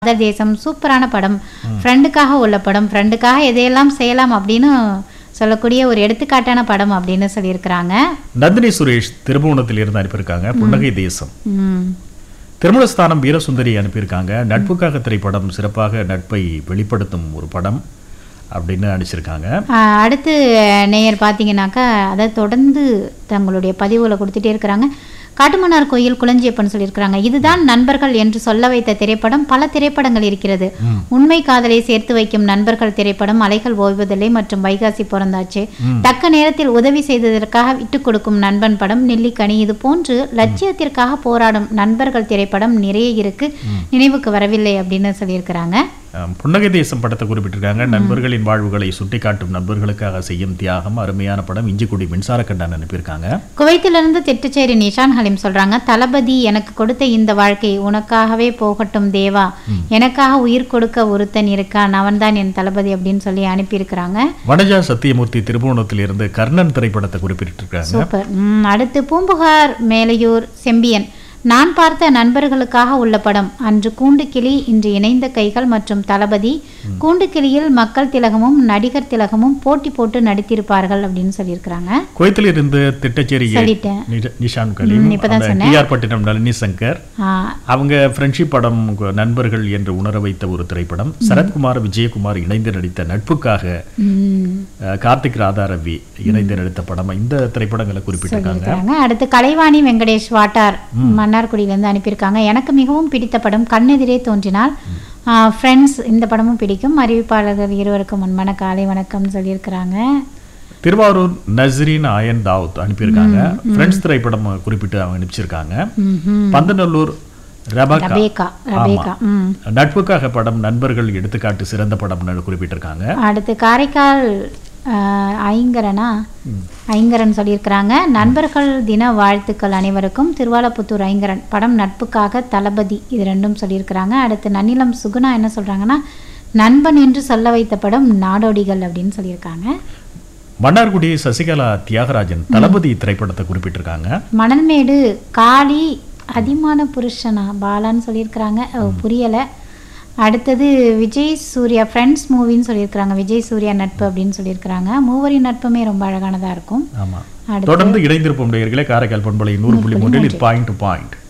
Other தேசம் சூப்பரான படம் ஃப்ரெண்டுக்காக உள்ள படம் ஃப்ரெண்டுக்காக எதையெல்லாம் செய்யலாம் அப்படின்னு சொல்லக்கூடிய ஒரு எடுத்துக்காட்டான படம் அப்படின்னு சொல்லியிருக்கிறாங்க நந்தினி சுரேஷ் திருபுவனத்தில் இருந்து அனுப்பியிருக்காங்க புன்னகை தேசம் ம். திருமணஸ்தானம் வீரசுந்தரி அனுப்பியிருக்காங்க நட்புக்காக திரைப்படம் சிறப்பாக நட்பை வெளிப்படுத்தும் ஒரு படம் அப்படின்னு அனுப்பிச்சிருக்காங்க ஆஹ் அடுத்து நேயர் பார்த்தீங்கன்னாக்கா அதை தொடர்ந்து தங்களுடைய பதிவுகளை கொடுத்துட்டே இருக்கிறாங்க காட்டுமன்னார் கோயில் குளஞ்சியப்பன் சொல்லியிருக்கிறாங்க இதுதான் நண்பர்கள் என்று சொல்ல வைத்த திரைப்படம் பல திரைப்படங்கள் இருக்கிறது உண்மை காதலை சேர்த்து வைக்கும் நண்பர்கள் திரைப்படம் அலைகள் ஓய்வதில்லை மற்றும் வைகாசி பிறந்தாச்சு தக்க நேரத்தில் உதவி செய்ததற்காக விட்டுக் கொடுக்கும் நண்பன் படம் நெல்லிக்கனி இது போன்று லட்சியத்திற்காக போராடும் நண்பர்கள் திரைப்படம் நிறைய இருக்கு நினைவுக்கு வரவில்லை அப்படின்னு சொல்லியிருக்கிறாங்க அஹ், புன்னகை தேசம் படத்தை குறிப்பிட்டிருக்காங்க நண்பர்களின் வாழ்வுகளை சுட்டிக்காட்டும் நண்பர்களுக்காக செய்யும் தியாகம் அருமையான படம் இஞ்சிக்குடி மின்சார கண்டான் அனுப்பியிருக்காங்க குவைத்திலிருந்து திட்டுச்சேரி நிஷான் ஹலீம் சொல்றாங்க தளபதி எனக்கு கொடுத்த இந்த வாழ்க்கை உனக்காகவே போகட்டும் தேவா எனக்காக உயிர் கொடுக்க ஒருத்தன் இருக்கான் அவன்தான் என் தளபதி அப்படின்னு சொல்லி அனுப்பியிருக்கிறாங்க வனஜா சத்தியமூர்த்தி திருபுவனத்தில் இருந்து கர்ணன் திரைப்படத்தை குறிப்பிட்டிருக்காங்க சூப்பர் ம், அடுத்து பூம்புகார் மேலையூர் செம்பியன் நான் பார்த்த நண்பர்களுக்காக உள்ள படம் அன்று கூண்டு கிளி இன்று இணைந்த கைகள் மற்றும் தளபதி கூண்டு கிளியில் மக்கள் திலகமும் நடிகர் திலகமும் போட்டி போட்டு நடித்திருப்பார்கள் அப்படின்னு சொல்லியிருக்கிறாங்க குவைத்தில் இருந்து திட்டச்சேரி சொல்லிட்டேன் நிஷ- நிஷான் கலீம் ம், இப்பதான் அந்த டிஆர் பட்டினம் நளினி சங்கர் ஆ, அவங்க ஃப்ரெண்ட்ஷிப் படம் கு- நண்பர்கள் என்று உணர வைத்த ஒரு திரைப்படம் சரத்குமார் விஜயகுமார் இணைந்து நடித்த நட்புக்காக ம், அஹ், கார்த்திக் ராதா ரவி இணைந்து நடித்த படம் இந்த திரைப்படங்களை குறிப்பிட்டிருக்காங்க சொல்லியிருக்கிறாங்க அடுத்து கலைவாணி வெங்கடேஷ் வாட்டார் மன்னார்குடியிலேருந்து அனுப்பியிருக்காங்க எனக்கு மிகவும் பிடித்த படம் கண்ணெதிரே தோன்றினால் ஃப்ரெண்ட்ஸ் இந்த படமும் பிடிக்கும் அறிவிப்பாளர்கள் இருவருக்கும் முன்பான காலை வணக்கம் சொல்லியிருக்கிறாங்க திருவாரூர் நஸ்ரீன் ஆயன் தாவூத் அனுப்பியிருக்காங்க ஃப்ரெண்ட்ஸ் திரைப்படம் குறிப்பிட்டு அவங்க அனுப்பிச்சிருக்காங்க ம்ஹும். பந்தநல்லூர் ரபகா ரபேகா ரபேகா ம் நட்புக்காக படம் நண்பர்கள் எடுத்துக்காட்டு சிறந்த படம்னு குறிப்பிட்டிருக்காங்க அடுத்து காரைக்கால் ஆஹ், ஐங்கரனா ஐங்கரன் சொல்லியிருக்கிறாங்க நண்பர்கள் தின வாழ்த்துக்கள் அனைவருக்கும் திருவாலப்புத்தூர் ஐங்கரன் படம் நட்புக்காக தளபதி இது ரெண்டும் சொல்லியிருக்கிறாங்க அடுத்து நன்னிலம் சுகுணா என்ன சொல்றாங்கன்னா நண்பன் என்று சொல்ல வைத்த படம் நாடோடிகள் அப்படின்னு சொல்லியிருக்காங்க மன்னார்குடி சசிகலா தியாகராஜன் தளபதி திரைப்படத்தை குறிப்பிட்டிருக்காங்க மணல்மேடு காளி அதிமான புருஷனா பாலான்னு சொல்லியிருக்கிறாங்க ஓ, புரியல அடுத்தது விஜய் சூர்யா ஃப்ரெண்ட்ஸ் மூவின்னு சொல்லியிருக்கிறாங்க விஜய் சூர்யா நட்பு அப்படின்னு சொல்லியிருக்கிறாங்க மூவரின் நட்புமே ரொம்ப அழகானதா இருக்கும் ஆமா அடுத்து தொடர்ந்து இணைந்திருப்போம் நேயர்களே காரைக்கால் பண்பலை நூறு புள்ளி மூன்றில் பாயிண்ட் டு பாயிண்ட்